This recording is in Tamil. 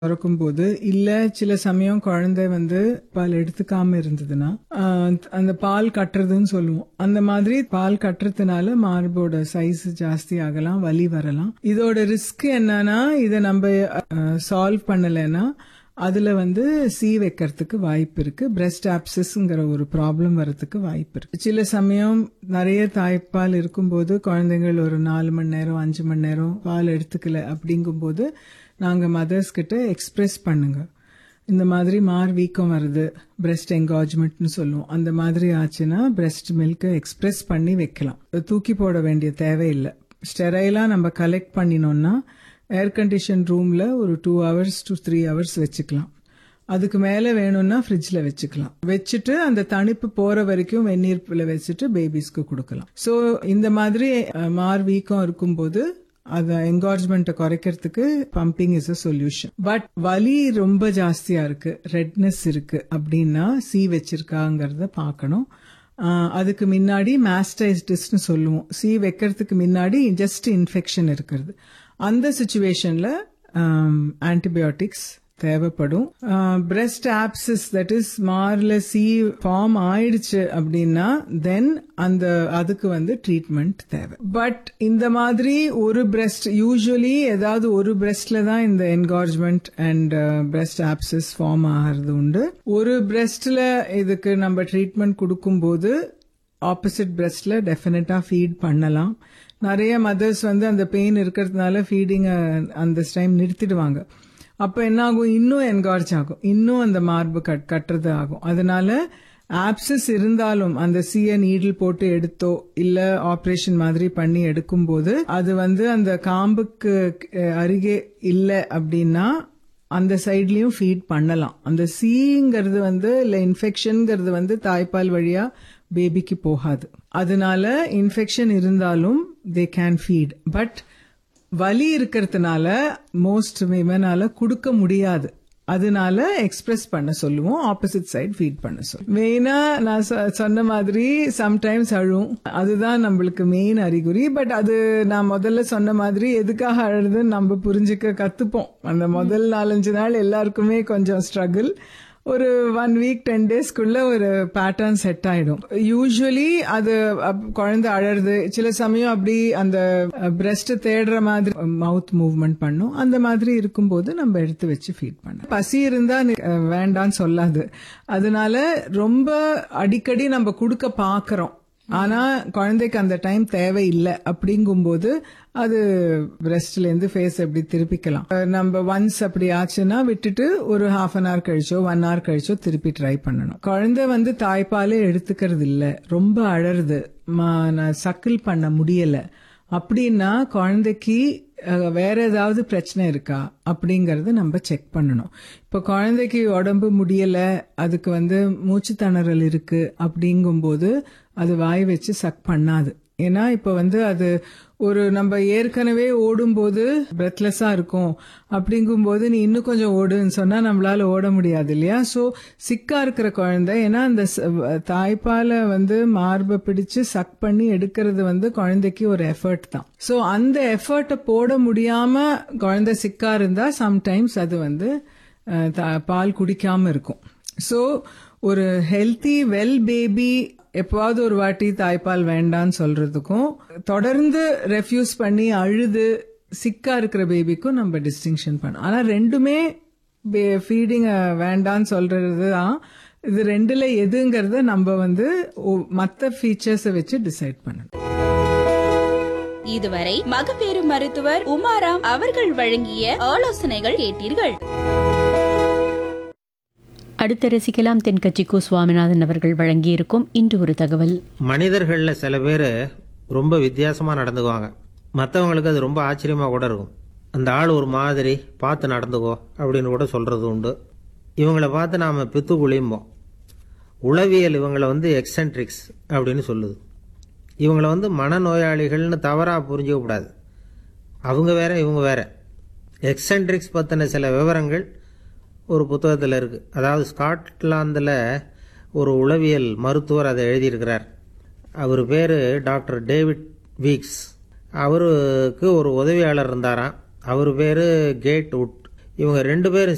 பிறக்கும்போது இல்ல சில சமயம் குழந்தை வந்து பால் எடுத்துக்காம இருந்ததுன்னா ஆஹ் அந்த பால் கட்டுறதுன்னு சொல்லுவோம் அந்த மாதிரி பால் கட்டுறதுனால மார்போட சைஸ் ஜாஸ்தி ஆகலாம் வலி வரலாம் இதோட ரிஸ்க் என்னன்னா இதை நம்ம சால்வ் பண்ணலைன்னா அதுல வந்து சீ வைக்கிறதுக்கு வாய்ப்பு இருக்கு பிரெஸ்ட் ஆப்சஸ்ங்கிற ஒரு ப்ராப்ளம் வரதுக்கு வாய்ப்பு இருக்கு சில சமயம் நிறைய தாய்ப்பால் இருக்கும்போது குழந்தைகள் ஒரு நாலு மணி நேரம் அஞ்சு மணி நேரம் பால் எடுத்துக்கல அப்படிங்கும்போது நாங்க மதர்ஸ் கிட்ட எக்ஸ்பிரஸ் பண்ணுங்க இந்த மாதிரி மார் வீக்கம் வருது பிரெஸ்ட் என்காஜ்மெண்ட்னு சொல்லுவோம் அந்த மாதிரி ஆச்சுன்னா பிரெஸ்ட் மில்கை எக்ஸ்பிரஸ் பண்ணி வைக்கலாம் தூக்கி போட வேண்டிய தேவையில்லை ஸ்டெரைலா நம்ம கலெக்ட் பண்ணினோம்னா ஏர் கண்டிஷன் ரூம்ல ஒரு two hours to three hours வச்சுக்கலாம் அதுக்கு மேல வேணும்னா ஃப்ரிட்ஜ்ல வச்சுக்கலாம் வச்சுட்டு அந்த தணிப்பு போற வரைக்கும் வெந்நீர்ல வச்சுட்டு பேபிஸ்க்கு கொடுக்கலாம் சோ இந்த மாதிரி அஹ், மார் வீக்கம் இருக்கும்போது அத என்கார்ஜ்மெண்ட்டை குறைக்கிறதுக்கு pumping is a solution but வலி ரொம்ப ஜாஸ்தியா இருக்கு ரெட்னஸ் இருக்கு அப்படின்னா சி வச்சிருக்காங்கிறத பார்க்கணும் ஆஹ் அதுக்கு முன்னாடி மாஸ்டைஸ்டிஸ்னு சொல்லுவோம் சி வைக்கிறதுக்கு முன்னாடி ஜஸ்ட் இன்ஃபெக்ஷன் இருக்கிறது அந்த சுச்சுவேஷன்ல ஆன்டிபயோட்டிக்ஸ் தேவைப்படும் பிரெஸ்ட் ஆப்சஸ் தட் இஸ் மார்ல சி ஃபார்ம் ஆயிடுச்சு அப்படின்னா தென் அந்த அதுக்கு வந்து ட்ரீட்மெண்ட் தேவை பட் இந்த மாதிரி ஒரு பிரெஸ்ட் யூஸ்வலி ஏதாவது ஒரு பிரெஸ்ட்ல தான் இந்த engorgement and breast abscess form ஆகிறது உண்டு ஒரு பிரெஸ்ட்ல இதுக்கு நம்ம ட்ரீட்மெண்ட் கொடுக்கும்போது ஆப்போசிட் பிரெஸ்ட்ல டெஃபினட்டா ஃபீட் பண்ணலாம் நிறைய மதர்ஸ் வந்து அந்த பெயின் இருக்கிறதுனால ஃபீடிங் அந்த டைம் நிறுத்திடுவாங்க அப்ப என்ன ஆகும் இன்னும் என்கார்ஜ் ஆகும் இன்னும் அந்த மார்பு கட் கட்டுறது ஆகும் அதனால ஆப்சஸ் இருந்தாலும் அந்த சிய நீடில் போட்டு எடுத்தோ இல்ல ஆபரேஷன் மாதிரி பண்ணி எடுக்கும்போது அது வந்து அந்த காம்புக்கு அஹ், அருகே இல்லை அப்படின்னா அந்த சைட்லயும் ஃபீட் பண்ணலாம் அந்த சீங்கிறது வந்து இல்ல இன்ஃபெக்ஷன்ங்கிறது வந்து தாய்ப்பால் வழியா பேபிக்கு போகாது அதனால இன்ஃபெக்ஷன் இருந்தாலும் தே கேன் ஃபீட் பட் வலி இருக்கிறதுனால மோஸ்ட் விமனால கொடுக்க முடியாது அதனால எக்ஸ்பிரஸ் பண்ண சொல்லுவோம் ஆப்போசிட் சைடு ஃபீட் பண்ண சொல்லுவோம் மெயினா நான் சொ- சொன்ன மாதிரி சம்டைம்ஸ் அழும் அதுதான் நம்மளுக்கு மெயின் அறிகுறி பட் அது நான் முதல்ல சொன்ன மாதிரி எதுக்காக அழுதுன்னு நம்ம புரிஞ்சுக்க கத்துப்போம் அந்த முதல் நாலஞ்சு நாள் எல்லாருக்குமே கொஞ்சம் ஸ்ட்ரகிள் ஒரு ஒன் வீக் டென் டேஸ்க்குள்ள ஒரு பேட்டர்ன் செட் ஆயிடும் யூஸ்வலி அது அப்- குழந்தை அழறது சில சமயம் அப்படி அந்த பிரஸ்ட் தேடுற மாதிரி மவுத் மூவ்மெண்ட் பண்ணும் அந்த மாதிரி இருக்கும்போது நம்ம எடுத்து வச்சு ஃபீட் பண்ண பசி இருந்தா நி- அஹ் வேண்டான்னு சொல்லாது அதனால ரொம்ப அடிக்கடி நம்ம கொடுக்க பாக்குறோம் ஆனா குழந்தைக்கு அந்த டைம் தேவையில்லை அப்படிங்கும்போது அது பிரஸ்ட்ல இருந்து ஃபேஸ் எப்படி திருப்பிக்கலாம் அஹ் நம்ம ஒன்ஸ் அப்படி ஆச்சுன்னா விட்டுட்டு ஒரு ஹாஃப் அன் ஹவர் கழிச்சோ ஒன் ஹவர் கழிச்சோ திருப்பி ட்ரை பண்ணணும் குழந்தை வந்து தாய்ப்பாலே எடுத்துக்கிறது இல்ல ரொம்ப அழறது ம- நான் சக்கிள் பண்ண முடியல அப்படின்னா குழந்தைக்கு அஹ், வேற ஏதாவது பிரச்சனை இருக்கா அப்படிங்கறத நம்ம செக் பண்ணணும் இப்போ குழந்தைக்கு உடம்பு முடியல அதுக்கு வந்து மூச்சு திணறல் இருக்கு அப்படிங்கும்போது அது வாய் வச்சு சக் பண்ணாது ஏன்னா இப்போ வந்து அது ஒரு நம்ம ஏற்கனவே ஓடும்போது பிரெத்லெஸ்ஸா இருக்கும் அப்படிங்கும்போது நீ இன்னும் கொஞ்சம் ஓடுன்னு சொன்னா நம்மளால ஓட முடியாது இல்லையா சோ சிக்கா இருக்கிற குழந்தை ஏன்னா அந்த ச- தாய்ப்பாலை வந்து மார்பை பிடிச்சு சக் பண்ணி எடுக்கிறது வந்து குழந்தைக்கு ஒரு எஃபர்ட் தான் சோ அந்த எஃபர்ட்டை போட முடியாம குழந்தை சிக்கா இருந்தா சம்டைம்ஸ் அது வந்து அஹ், த- பால் குடிக்காம இருக்கும் சோ ஒரு ஹெல்த்தி வெல் பேபி எப்பவாவது ஒரு வாட்டி தாய்ப்பால் வேண்டான்னு சொல்றதுக்கும் தொடர்ந்து ரெஃப்யூஸ் பண்ணி அழுது சிக்கா இருக்கிற பேபிக்கும் நம்ம டிஸ்டிங்ஷன் பண்ணோம் ஆனா ரெண்டுமே ஃபீடிங் வேண்டான்னு சொல்றது தான் இது ரெண்டுல எதுங்கிறத நம்ம வந்து ஒ- மத்த ஃபீச்சர்ஸை வச்சு டிசைட் பண்ணணும் இதுவரை மகப்பேறு மருத்துவர் உமாராம் அவர்கள் வழங்கிய ஆலோசனைகள் கேட்டீர்கள் அடுத்து ரசிக்கலாம் தென்கட்சி கு சுவாமிநாதன் அவர்கள் வழங்கியிருக்கும் இன்று ஒரு தகவல் மனிதர்களில் சில பேர் ரொம்ப வித்தியாசமாக நடந்துக்குவாங்க மற்றவங்களுக்கு அது ரொம்ப ஆச்சரியமாக கூட இருக்கும் அந்த ஆள் ஒரு மாதிரி பார்த்து நடந்துக்கோ அப்படின்னு கூட சொல்கிறது உண்டு இவங்கள பார்த்து நாம் பித்து குளியும்போம் உளவியல் இவங்களை வந்து எக்ஸென்ட்ரிக்ஸ் அப்படின்னு சொல்லுது இவங்கள வந்து மனநோயாளிகள்னு தவறாக புரிஞ்சிக்க கூடாது அவங்க வேற இவங்க வேற எக்ஸென்ட்ரிக்ஸ் பற்றின சில விவரங்கள் ஒரு புத்தகத்தில் இருக்குது அதாவது ஸ்காட்லாந்தில் ஒரு உளவியல் மருத்துவர் அதை எழுதியிருக்கிறார் அவர் பேர் டாக்டர் டேவிட் வீக்ஸ் அவருக்கு ஒரு உதவியாளர் இருந்தாராம் அவர் பேர் கேட் உட் இவங்க ரெண்டு பேரும்